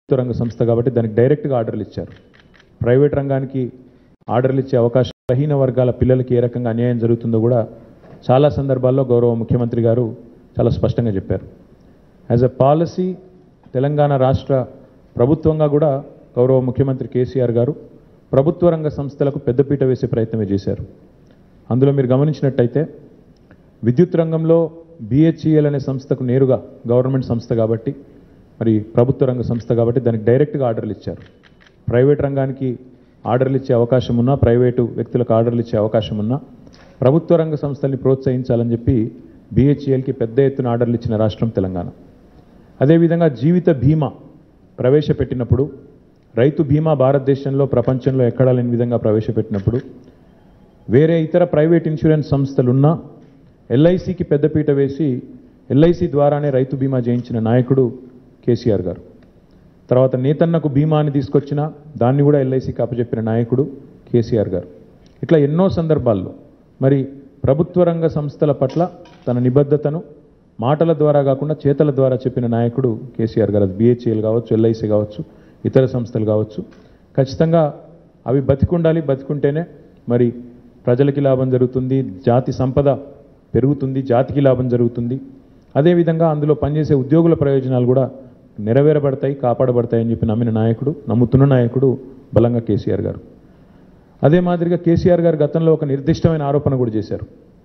ప్రభుత్వ రంగ సంస్థ కాబట్టి దానికి డైరెక్ట్గా ఆర్డర్లు ఇచ్చారు ప్రైవేట్ రంగానికి ఆర్డర్లు ఇచ్చే అవకాశం బలహీన వర్గాల పిల్లలకి ఏ రకంగా అన్యాయం జరుగుతుందో కూడా చాలా సందర్భాల్లో గౌరవ ముఖ్యమంత్రి గారు చాలా స్పష్టంగా చెప్పారు యాజ్ ఎ పాలసీ తెలంగాణ రాష్ట్ర ప్రభుత్వంగా కూడా గౌరవ ముఖ్యమంత్రి కేసీఆర్ గారు ప్రభుత్వ రంగ సంస్థలకు పెద్దపీట వేసే ప్రయత్నమే చేశారు అందులో మీరు గమనించినట్టయితే విద్యుత్ రంగంలో బిహెచ్ఈఎల్ అనే సంస్థకు నేరుగా గవర్నమెంట్ సంస్థ కాబట్టి మరి ప్రభుత్వ రంగ సంస్థ కాబట్టి దానికి డైరెక్ట్గా ఆర్డర్లు ఇచ్చారు ప్రైవేట్ రంగానికి ఆర్డర్లు ఇచ్చే అవకాశం ఉన్నా ప్రైవేటు వ్యక్తులకు ఆర్డర్లు ఇచ్చే అవకాశం ఉన్నా ప్రభుత్వ రంగ సంస్థల్ని ప్రోత్సహించాలని చెప్పి బిహెచ్ఈఎల్కి పెద్ద ఎత్తున ఆర్డర్లు ఇచ్చిన రాష్ట్రం తెలంగాణ అదేవిధంగా జీవిత బీమా ప్రవేశపెట్టినప్పుడు రైతు బీమా భారతదేశంలో ప్రపంచంలో ఎక్కడా లేని విధంగా ప్రవేశపెట్టినప్పుడు వేరే ఇతర ప్రైవేట్ ఇన్సూరెన్స్ సంస్థలున్నా ఎల్ఐసికి పెద్దపీట వేసి ఎల్ఐసి ద్వారానే రైతు బీమా చేయించిన నాయకుడు కేసీఆర్ గారు తర్వాత నేతన్నకు బీమాని తీసుకొచ్చిన దాన్ని కూడా ఎల్ఐసికి అప్పచెప్పిన నాయకుడు కేసీఆర్ గారు ఇట్లా ఎన్నో సందర్భాల్లో మరి ప్రభుత్వ రంగ సంస్థల పట్ల తన నిబద్ధతను మాటల ద్వారా కాకుండా చేతల ద్వారా చెప్పిన నాయకుడు కేసీఆర్ గారు అది బిహెచ్ఎల్ కావచ్చు ఎల్ఐసి కావచ్చు ఇతర సంస్థలు కావచ్చు ఖచ్చితంగా అవి బతికుండాలి బతికుంటేనే మరి ప్రజలకి లాభం జరుగుతుంది జాతి సంపద పెరుగుతుంది జాతికి లాభం జరుగుతుంది అదేవిధంగా అందులో పనిచేసే ఉద్యోగుల ప్రయోజనాలు కూడా నెరవేరబడతాయి కాపాడబడతాయని చెప్పి నమ్మిన నాయకుడు నమ్ముతున్న నాయకుడు బలంగా కేసీఆర్ గారు అదే మాదిరిగా కేసీఆర్ గారు గతంలో ఒక నిర్దిష్టమైన ఆరోపణ కూడా చేశారు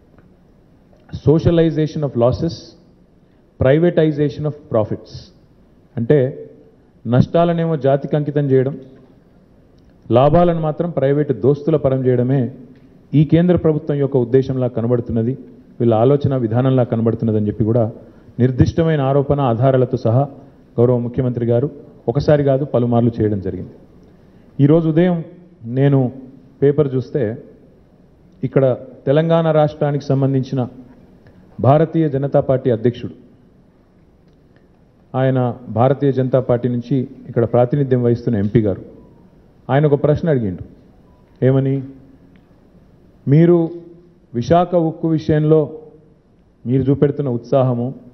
socialisation of losses privatisation of profits అంటే నష్టాలనేమో జాతికి అంకితం చేయడం లాభాలను మాత్రం ప్రైవేటు దోస్తుల పరం చేయడమే ఈ కేంద్ర ప్రభుత్వం యొక్క ఉద్దేశంలా కనబడుతున్నది వీళ్ళ ఆలోచన విధానంలా కనబడుతున్నదని చెప్పి కూడా నిర్దిష్టమైన ఆరోపణ ఆధారాలతో సహా గౌరవ ముఖ్యమంత్రి గారు ఒకసారి కాదు పలుమార్లు చేయడం జరిగింది ఈరోజు ఉదయం నేను పేపర్ చూస్తే ఇక్కడ తెలంగాణ రాష్ట్రానికి సంబంధించిన భారతీయ జనతా పార్టీ అధ్యక్షుడు ఆయన భారతీయ జనతా పార్టీ నుంచి ఇక్కడ ప్రాతినిధ్యం వహిస్తున్న ఎంపీ గారు ఆయన ఒక ప్రశ్న అడిగిండు ఏమని మీరు విశాఖ ఉక్కు విషయంలో మీరు చూపెడుతున్న ఉత్సాహము